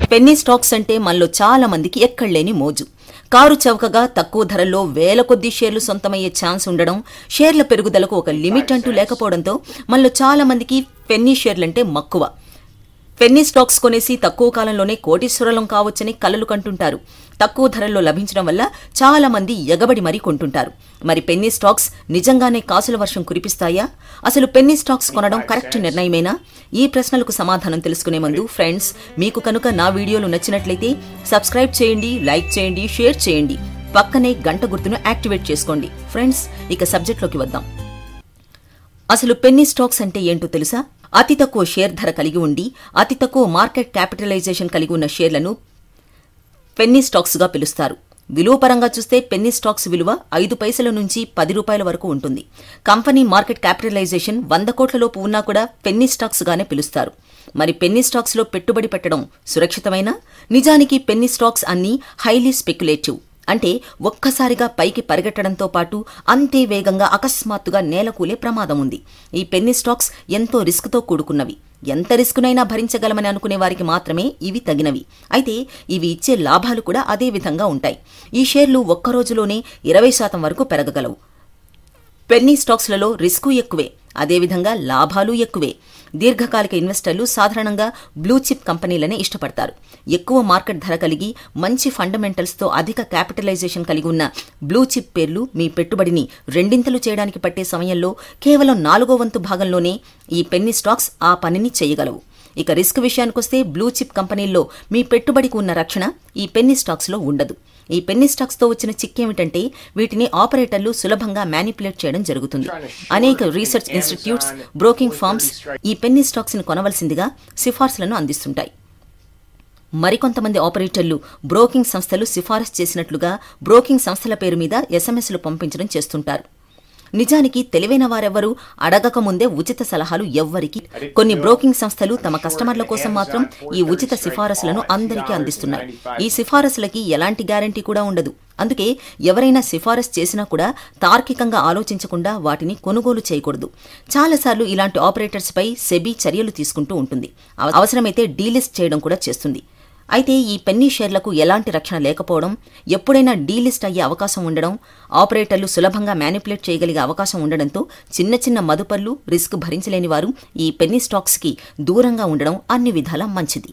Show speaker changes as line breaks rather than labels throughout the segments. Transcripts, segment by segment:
Penney stocks అంటే మనలో చాలా మందికి ఎక్కడలేని మోజు కారు చౌకగా తక్కువ ధరల్లో వేల కొద్ది షేర్లు సొంతమయ్యే ఛాన్స్ ఉండడం షేర్ల పెరుగుదలకు ఒక లిమిట్ అంటూ లేకపోవడంతో మనలో చాలా మందికి పెన్నీ షేర్లంటే మక్కువ పెన్నీ స్టాక్స్ కొనేసి తక్కువ కాలంలోనే కోటీశ్వరులం కావచ్చని కలలు కంటుంటారు తక్కువ ధరల్లో లభించడం వల్ల చాలా మంది ఎగబడి మరీ కొంటుంటారు మరి పెన్నీ స్టాక్స్ నిజంగానే కాసుల వర్షం కురిపిస్తాయా అసలు పెన్నీ స్టాక్స్ కొనడం కరెక్ట్ నిర్ణయమేనా ఈ ప్రశ్నలకు సమాధానం తెలుసుకునే ముందు ఫ్రెండ్స్ మీకు కనుక నా వీడియోలు నచ్చినట్లయితే సబ్స్క్రైబ్ చేయండి లైక్ చేయండి షేర్ చేయండి పక్కనే గంట గుర్తును యాక్టివేట్ చేసుకోండి ఫ్రెండ్స్ ఇక సబ్జెక్ట్లోకి వద్దాం అసలు పెన్నీ స్టాక్స్ అంటే ఏంటో తెలుసా అతి తక్కువ షేర్ ధర కలిగి ఉండి అతి తక్కువ మార్కెట్ క్యాపిటలైజేషన్ కలిగి ఉన్న షేర్లను పెన్నీ స్టాక్స్గా పిలుస్తారు విలువ పరంగా చూస్తే పెన్నీ స్టాక్స్ విలువ ఐదు పైసల నుంచి పది రూపాయల వరకు ఉంటుంది కంపెనీ మార్కెట్ క్యాపిటలైజేషన్ వంద కోట్లలోపు ఉన్నా కూడా పెన్నీ స్టాక్స్గానే పిలుస్తారు మరి పెన్నీ స్టాక్స్లో పెట్టుబడి పెట్టడం సురక్షితమైనా నిజానికి పెన్నీ స్టాక్స్ అన్నీ హైలీ స్పెక్యులేటివ్ అంటే ఒక్కసారిగా పైకి పరిగెట్టడంతో పాటు అంతే వేగంగా అకస్మాత్తుగా నేలకూలే ప్రమాదం ఉంది ఈ పెన్నీ స్టాక్స్ ఎంతో రిస్క్తో కూడుకున్నవి ఎంత రిస్కునైనా భరించగలమని అనుకునే వారికి మాత్రమే ఇవి తగినవి అయితే ఇవి ఇచ్చే లాభాలు కూడా అదే విధంగా ఉంటాయి ఈ షేర్లు ఒక్క రోజులోనే ఇరవై శాతం వరకు పెరగగలవు పెన్నీ స్టాక్స్లలో రిస్కు ఎక్కువే అదేవిధంగా లాభాలు ఎక్కువే దీర్ఘకాలిక ఇన్వెస్టర్లు సాధారణంగా బ్లూ చిప్ కంపెనీలనే ఇష్టపడతారు ఎక్కువ మార్కెట్ ధర కలిగి మంచి ఫండమెంటల్స్తో అధిక క్యాపిటలైజేషన్ కలిగి ఉన్న బ్లూ చిప్ పేర్లు మీ పెట్టుబడిని రెండింతలు చేయడానికి పట్టే సమయంలో కేవలం నాలుగో వంతు భాగంలోనే ఈ పెన్నీ స్టాక్స్ ఆ పనిని చేయగలవు ఇక రిస్క్ విషయానికొస్తే బ్లూ చిప్ కంపెనీల్లో మీ పెట్టుబడికి ఉన్న రక్షణ ఈ పెన్నీ స్టాక్స్లో ఉండదు ఈ పెన్నీ స్టాక్స్తో వచ్చిన చిక్కేమిటంటే వీటిని ఆపరేటర్లు సులభంగా మ్యానిపులేట్ చేయడం జరుగుతుంది అనేక రీసెర్చ్ ఇన్స్టిట్యూట్స్ బ్రోకింగ్ ఫార్మ్స్ ఈ పెన్నీ స్టాక్స్ని కొనవలసిందిగా సిఫార్సులను అందిస్తుంటాయి మరికొంతమంది ఆపరేటర్లు బ్రోకింగ్ సంస్థలు సిఫారసు చేసినట్లుగా బ్రోకింగ్ సంస్థల పేరు మీద ఎస్ఎంఎస్లు పంపించడం చేస్తుంటారు నిజానికి తెలివైన వారెవ్వరూ అడగక ముందే ఉచిత సలహాలు ఎవ్వరికి కొన్ని బ్రోకింగ్ సంస్థలు తమ కస్టమర్ల కోసం మాత్రం ఈ ఉచిత సిఫారసులను అందరికీ అందిస్తున్నాయి ఈ సిఫారసులకి ఎలాంటి గ్యారంటీ కూడా ఉండదు అందుకే ఎవరైనా సిఫారసు చేసినా కూడా తార్కికంగా ఆలోచించకుండా వాటిని కొనుగోలు చేయకూడదు చాలాసార్లు ఇలాంటి ఆపరేటర్స్పై సెబీ చర్యలు తీసుకుంటూ ఉంటుంది అవసరమైతే డీలిస్ట్ చేయడం కూడా చేస్తుంది అయితే ఈ పెన్నీ షేర్లకు ఎలాంటి రక్షణ లేకపోవడం ఎప్పుడైనా డీలిస్ట్ అయ్యే అవకాశం ఉండడం ఆపరేటర్లు సులభంగా మ్యానిపులేట్ చేయగలిగే అవకాశం ఉండడంతో చిన్న చిన్న మదుపర్లు రిస్క్ భరించలేని వారు ఈ పెన్నీ స్టాక్స్కి దూరంగా ఉండడం అన్ని విధాలా మంచిది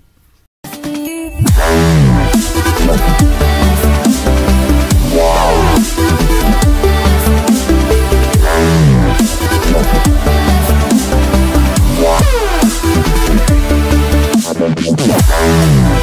Wow.